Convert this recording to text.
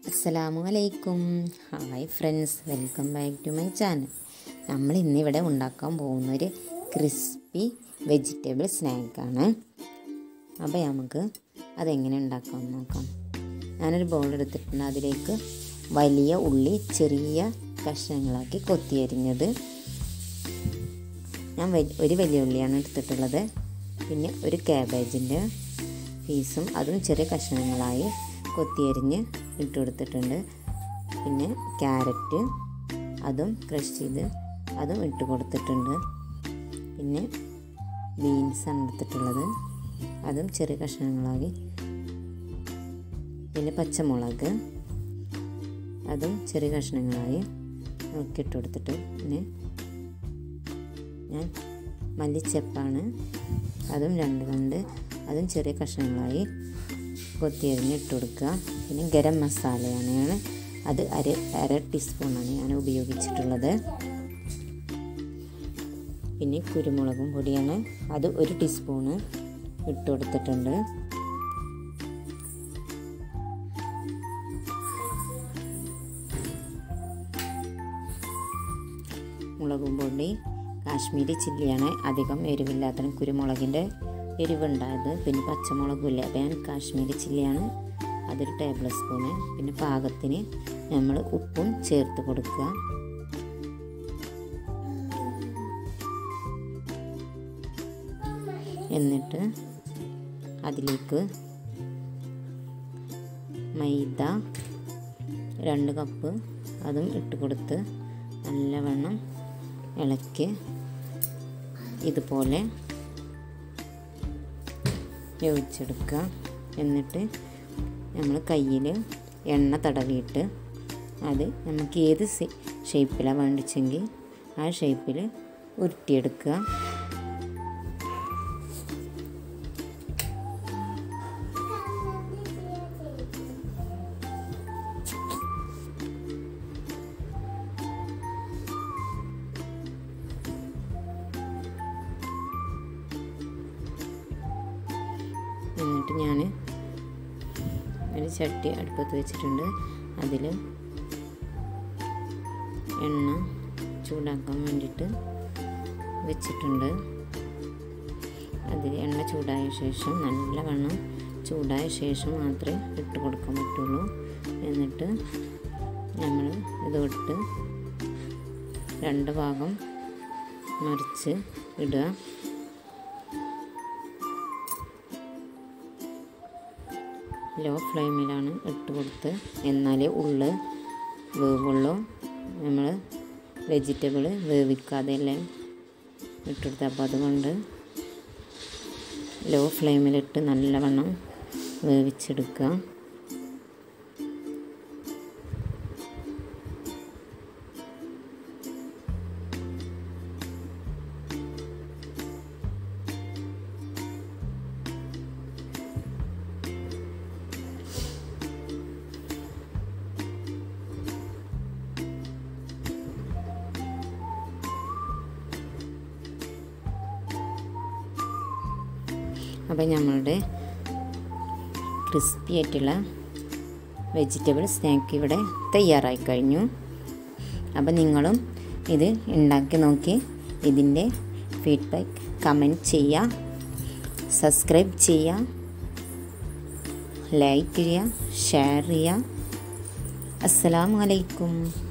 അസ്സലാമു അലൈക്കും hi friends welcome back to my channel നമ്മൾ ഇന്നിവിടെ ഉണ്ടാക്കാൻ പോകുന്ന ഒരു ക്രിസ്പി വെജിറ്റബിൾ സ്നാക്കാണ് അപ്പോൾ നമുക്ക് അതെങ്ങനെ ഉണ്ടാക്കാമെന്ന് നോക്കാം ഞാനൊരു ബൗൾ എടുത്തിട്ടുണ്ട് അതിലേക്ക് വലിയ ഉള്ളി ചെറിയ കഷ്ണങ്ങളാക്കി കൊത്തിയരിഞ്ഞത് ഞാൻ വെ- ഒരു വലിയ ഉള്ളിയാണ് എടുത്തിട്ടുള്ളത് പിന്നെ ഒരു ക്യാബേജിൻ്റെ പീസും അതും ചെറിയ കഷ്ണങ്ങളായി കൊത്തിയരിഞ്ഞ് ഇട്ട് കൊടുത്തിട്ടുണ്ട് പിന്നെ ക്യാരറ്റ് അതും ക്രഷ് ചെയ്ത് അതും ഇട്ട് കൊടുത്തിട്ടുണ്ട് പിന്നെ ബീൻസാണ് എടുത്തിട്ടുള്ളത് അതും ചെറിയ കഷ്ണങ്ങളായി പിന്നെ പച്ചമുളക് അതും ചെറിയ കഷ്ണങ്ങളായി നോക്കിയിട്ട് കൊടുത്തിട്ട് പിന്നെ ഞാൻ മല്ലിച്ചെപ്പാണ് അതും രണ്ട് കണ്ട് അതും ചെറിയ കഷ്ണങ്ങളായി കൊത്തിയരിഞ്ഞ് ഇട്ട് കൊടുക്കുക പിന്നെ ഗരം മസാലയാണ് ഞാൻ അത് അര അര ടീസ്പൂണാണ് ഞാൻ ഉപയോഗിച്ചിട്ടുള്ളത് പിന്നെ കുരുമുളകും പൊടിയാണ് അത് ഒരു ടീസ്പൂണ് ഇട്ട് കൊടുത്തിട്ടുണ്ട് മുളകും പൊടി കാശ്മീരി ചില്ലിയാണ് അധികം എരിവില്ലാത്ത കുരുമുളകിൻ്റെ എരിവുണ്ടായത് പിന്നെ പച്ചമുളകുമില്ല അപ്പോൾ ഞാൻ കാശ്മീരി ചില്ലിയാണ് അതൊരു ടേബിൾ സ്പൂണ് പിന്നെ പാകത്തിന് നമ്മൾ ഉപ്പും ചേർത്ത് കൊടുക്കുക എന്നിട്ട് അതിലേക്ക് മൈദ രണ്ട് കപ്പ് അതും ഇട്ട് കൊടുത്ത് നല്ലവണ്ണം ഇളക്കി ഇതുപോലെ യോജിച്ചെടുക്കുക എന്നിട്ട് നമ്മൾ കയ്യിൽ എണ്ണ തടവിയിട്ട് അത് നമുക്ക് ഏത് ഷേപ്പിലാണ് വേണ്ടിച്ചെങ്കിൽ ആ ഷേപ്പിൽ ഉരുട്ടിയെടുക്കുക എന്നിട്ട് ഞാൻ ഒരു ചട്ടി അടുപ്പത്ത് വെച്ചിട്ടുണ്ട് അതിൽ എണ്ണ ചൂടാക്കാൻ വേണ്ടിയിട്ട് വെച്ചിട്ടുണ്ട് അതിൽ എണ്ണ ചൂടായ ശേഷം നല്ലവണ്ണം ചൂടായ ശേഷം മാത്രമേ ഇട്ട് കൊടുക്കാൻ പറ്റുള്ളൂ എന്നിട്ട് നമ്മൾ ഇതൊട്ട് രണ്ട് ഭാഗം മറിച്ച് ഇടുക ലോ ഫ്ലെയിമിലാണ് ഇട്ട് കൊടുത്ത് എന്നാലേ ഉള്ള് വേവുള്ളൂ നമ്മൾ വെജിറ്റബിൾ വേവിക്കാതെയല്ലേ ഇട്ടെടുത്ത് അപ്പോൾ അതുകൊണ്ട് ലോ ഫ്ലെയിമിലിട്ട് നല്ലവണ്ണം വേവിച്ചെടുക്കുക അപ്പോൾ നമ്മളുടെ ക്രിസ്പി ആയിട്ടുള്ള വെജിറ്റബിൾ സ്നാക്ക് ഇവിടെ തയ്യാറായി കഴിഞ്ഞു അപ്പോൾ നിങ്ങളും ഇത് ഉണ്ടാക്കി നോക്കി ഇതിൻ്റെ ഫീഡ്ബാക്ക് കമൻറ്റ് ചെയ്യുക സബ്സ്ക്രൈബ് ചെയ്യുക ലൈക്ക് ചെയ്യുക ഷെയർ ചെയ്യുക അസ്സലാമു അലൈക്കും